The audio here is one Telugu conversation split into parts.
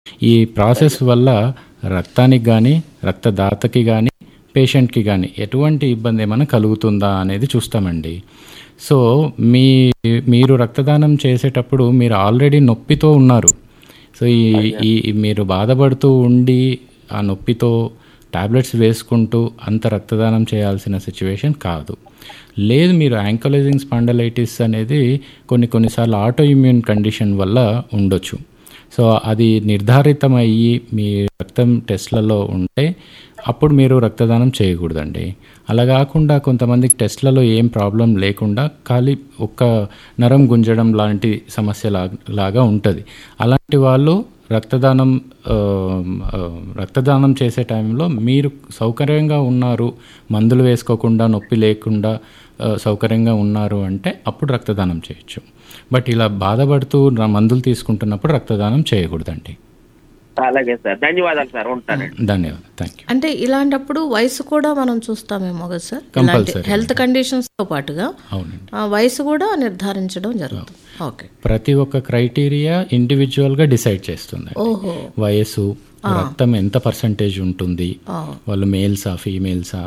ఈ ప్రాసెస్ వల్ల రక్తానికి కానీ రక్తదాతకి కానీ పేషెంట్కి కానీ ఎటువంటి ఇబ్బంది ఏమైనా కలుగుతుందా అనేది చూస్తామండి సో మీ మీరు రక్తదానం చేసేటప్పుడు మీరు ఆల్రెడీ నొప్పితో ఉన్నారు సో ఈ ఈ ఈ మీరు బాధపడుతూ ఉండి ఆ నొప్పితో టాబ్లెట్స్ వేసుకుంటూ అంత రక్తదానం చేయాల్సిన సిచ్యువేషన్ కాదు లేదు మీరు యాంకలైజింగ్ స్పాండలైటిస్ అనేది కొన్ని కొన్నిసార్లు ఆటో ఇమ్యూన్ కండిషన్ వల్ల ఉండొచ్చు సో అది నిర్ధారితమయ్యి మీ రక్తం టెస్ట్లలో ఉంటే అప్పుడు మీరు రక్తదానం చేయకూడదండి అలా కాకుండా కొంతమందికి టెస్ట్లలో ఏం ప్రాబ్లం లేకుండా ఖాళీ ఒక్క నరం గుంజడం లాంటి సమస్య లా- లాగా ఉంటుంది అలాంటి వాళ్ళు రక్తదానం ఆ, ఆ, రక్తదానం చేసే టైంలో మీరు సౌకర్యంగా ఉన్నారు మందులు వేసుకోకుండా నొప్పి లేకుండా ఆ, సౌకర్యంగా ఉన్నారు అంటే అప్పుడు రక్తదానం చేయొచ్చు బట్ ఇలా బాధపడుతూ ర- మందులు తీసుకుంటున్నప్పుడు రక్తదానం చేయకూడదండి అలాగే సార్ ధన్యవాదాలు సార్ ఉంటానండి ధన్యవాదాలు థ్యాంక్ యూ అంటే ఇలాంటప్పుడు వయసు కూడా మనం చూస్తామేమో కదా సార్ ఇలాంటి Compulsory. హెల్త్ కండిషన్స్ తో పాటుగా అవునండి ఆ వయసు కూడా నిర్ధారించడం జరుగుతుంది ఓకే ప్రతి ఒక్క క్రైటీరియా ఇండివిజువల్గా డిసైడ్ చేస్తుంది ఓహో వయసు రక్తం ఎంత పర్సంటేజ్ ఉంటుంది ఆ. వాళ్ళు మేల్సా ఫీమేల్సా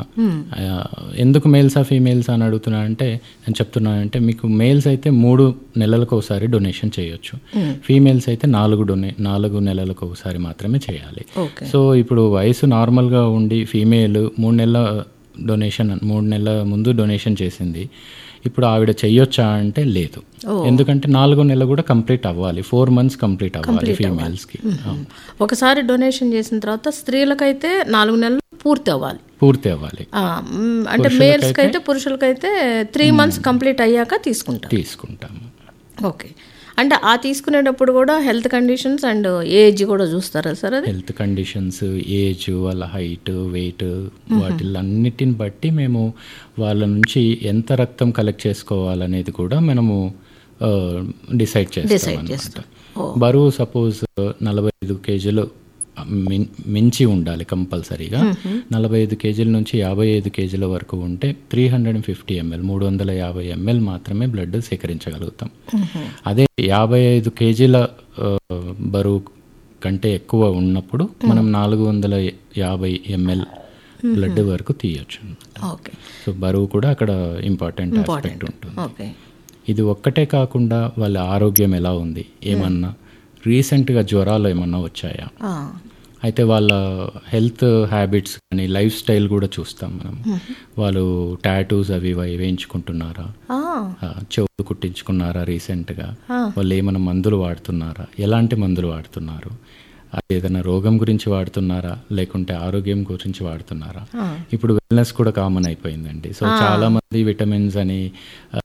ఎందుకు మేల్సా ఫీమేల్సా అని అడుగుతున్నా అంటే నేను చెప్తున్నానంటే మీకు మేల్స్ అయితే మూడు నెలలకు ఒకసారి డొనేషన్ చేయొచ్చు ఫీమేల్స్ అయితే నాలుగు డొనే నాలుగు నెలలకు ఒకసారి మాత్రమే చేయాలి ఓకే సో ఇప్పుడు వయసు నార్మల్గా ఉండి ఫీమేల్ మూడు నెలల డొనేషన్ మూడు నెలల ముందు డొనేషన్ చేసింది ఇప్పుడు ఆవిడ చెయ్యొచ్చా అంటే లేదు ఎందుకంటే నాలుగో నెల కూడా కంప్లీట్ అవ్వాలి ఫోర్ మంత్స్ కంప్లీట్ అవ్వాలి ఫీమేల్స్కి ఒకసారి డొనేషన్ చేసిన తర్వాత స్త్రీలకైతే నాలుగు నెలలు పూర్తి అవ్వాలి పూర్తి అవ్వాలి ఆ, మ్, అంటే మేల్స్కి అయితే పురుషులకైతే త్రీ మంత్స్ కంప్లీట్ అయ్యాక తీసుకుంటారు తీసుకుంటాము ఓకే అంటే ఆ తీసుకునేటప్పుడు కూడా హెల్త్ కండిషన్స్ అండ్ ఏజ్ కూడా చూస్తారా సార్ అది హెల్త్ కండిషన్స్ ఏజ్ వాళ్ళ హైట్ వెయిట్ వాటిలన్నిటిని బట్టి మేము వాళ్ళ నుంచి ఎంత రక్తం కలెక్ట్ చేసుకోవాలనేది కూడా మనము డిసైడ్ చేస్తాం అనమాట బరువు సపోజ్ నలభై ఐదు కేజీలు మిన్- మించి ఉండాలి కంపల్సరీగా నలభై ఐదు కేజీల నుంచి యాభై ఐదు కేజీల వరకు ఉంటే three hundred and fifty ML మూడు వందల యాభై ఎంఎల్ మాత్రమే బ్లడ్ సేకరించగలుగుతాం అదే యాభై ఐదు కేజీల ఆ, బరువు కంటే ఎక్కువ ఉన్నప్పుడు మనం నాలుగు వందల యాభై ఎంఎల్ బ్లడ్ వరకు తీయొచ్చు ఓకే సో బరువు కూడా అక్కడ ఇంపార్టెంట్ ఆస్పెక్ట్ ఉంటుంది ఓకే ఇది ఒక్కటే కాకుండా వాళ్ళ ఆరోగ్యం ఎలా ఉంది ఏమన్నా రీసెంట్గా జ్వరాలు ఏమన్నా వచ్చాయా ఆ, అయితే వాళ్ళ హెల్త్ హ్యాబిట్స్ కానీ లైఫ్ స్టైల్ కూడా చూస్తాం మనం వాళ్ళు టాటూస్ అవి ఇవి వేయించుకుంటున్నారా ఆ, ఆ, చెవులు కుట్టించుకున్నారా రీసెంట్గా వాళ్ళు ఏమైనా మందులు వాడుతున్నారా ఎలాంటి మందులు వాడుతున్నారు అది ఏదైనా రోగం గురించి వాడుతున్నారా లేకుంటే ఆరోగ్యం గురించి వాడుతున్నారా ఇప్పుడు వెల్నెస్ కూడా కామన్ అయిపోయిందండి సో చాలా మంది విటమిన్స్ అని ఆ,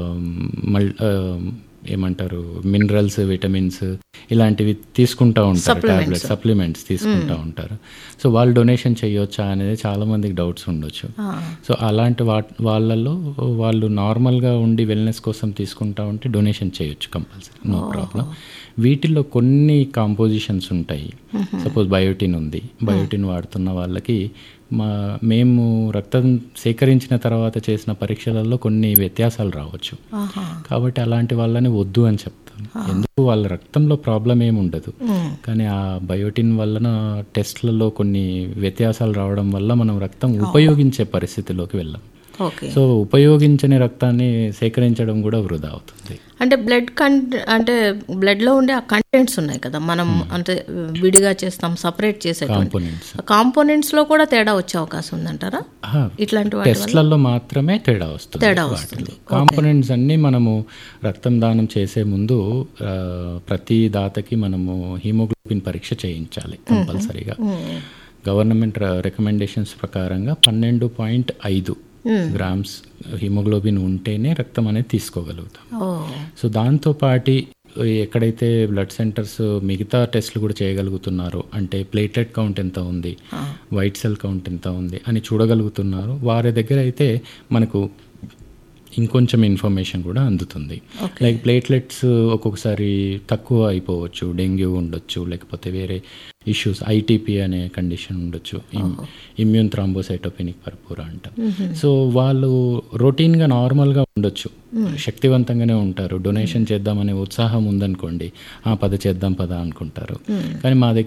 మల్ ఆ, ఏమంటారు మినరల్స్ విటమిన్స్ ఇలాంటివి తీసుకుంటా ఉంటారు టాబ్లెట్స్ సప్లిమెంట్స్ తీసుకుంటా ఉంటారు సో వాళ్ళు డొనేషన్ చేయొచ్చా అనేది చాలా మందికి డౌట్స్ ఉండొచ్చు సో అలాంటి వా వాళ్ళల్లో వాళ్ళు నార్మల్గా ఉండి వెల్నెస్ కోసం తీసుకుంటా ఉంటే డొనేషన్ చేయొచ్చు కంపల్సరీ నో ప్రాబ్లం వీటిల్లో కొన్ని కాంపోజిషన్స్ ఉంటాయి సపోజ్ బయోటిన్ ఉంది బయోటిన్ వాడుతున్న వాళ్ళకి మా మేము రక్తం సేకరించిన తర్వాత చేసిన పరీక్షలలో కొన్ని వ్యత్యాసాలు రావచ్చు ఆహా. కాబట్టి అలాంటి వాళ్ళని వద్దు అని చెప్తాను ఎందుకు వాళ్ళ రక్తంలో ప్రాబ్లం ఏమి ఉండదు కానీ ఆ బయోటిన్ వలన టెస్ట్లలో కొన్ని వ్యత్యాసాలు రావడం వల్ల మనం రక్తం ఉపయోగించే పరిస్థితిలోకి వెళ్ళాం ఓకే సో ఉపయోగించని రక్తాన్ని సేకరించడం కూడా వృధా అవుతుంది అంటే బ్లడ్ కంట అంటే బ్లడ్ లో ఉండే ఆ కంటెంట్స్ ఉన్నాయి కదా మనం అంటే విడిగా చేస్తాం సపరేట్ చేసేటువంటి కాంపోనెంట్స్ కాంపోనెంట్స్ లో కూడా తేడా వచ్చే అవకాశం ఉందంటారా ఇట్లాంటి వాటి వల్ల టెస్ట్లలో మాత్రమే తేడా వస్తుంది తేడా వాటిలో. వస్తుంది. కాంపోనెంట్స్ అన్ని మనము రక్తం దానం చేసే ముందు ఆ, ప్రతి దాతకి మనము హీమోగ్లోబిన్ పరీక్ష చేయించాలి కంపల్సరీగా గవర్నమెంట్ రికమెండేషన్స్ ప్రకారంగా పన్నెండు పాయింట్ ఐదు గ్రామ్స్ హిమోగ్లోబిన్ ఉంటేనే రక్తం అనేది తీసుకోగలుగుతాం ఓ సో దాంతో పాటి ఎక్కడైతే బ్లడ్ సెంటర్స్ మిగతా టెస్ట్లు కూడా చేయగలుగుతున్నారో అంటే ప్లేటెడ్ కౌంట్ ఎంత ఉంది వైట్ సెల్ కౌంట్ ఎంత ఉంది అని చూడగలుగుతున్నారు వారి దగ్గర అయితే మనకు ఇంకొంచెం ఇన్ఫర్మేషన్ కూడా అందుతుంది లైక్ ప్లేట్లెట్స్ ఒక్కొక్కసారి తక్కువ అయిపోవచ్చు డెంగ్యూ ఉండొచ్చు లేకపోతే వేరే ఇష్యూస్ ఐటీపీ అనే కండిషన్ ఉండొచ్చు ఇమ్యూన్ థ్రాంబోసైటోపెనిక్ పర్పూరా అంటాం సో వాళ్ళు రొటీన్గా నార్మల్గా ఉండొచ్చు శక్తివంతంగానే ఉంటారు డొనేషన్ చేద్దామనే ఉత్సాహం ఉందనుకోండి ఆ పద చేద్దాం పద అనుకుంటారు కానీ మా దగ్గర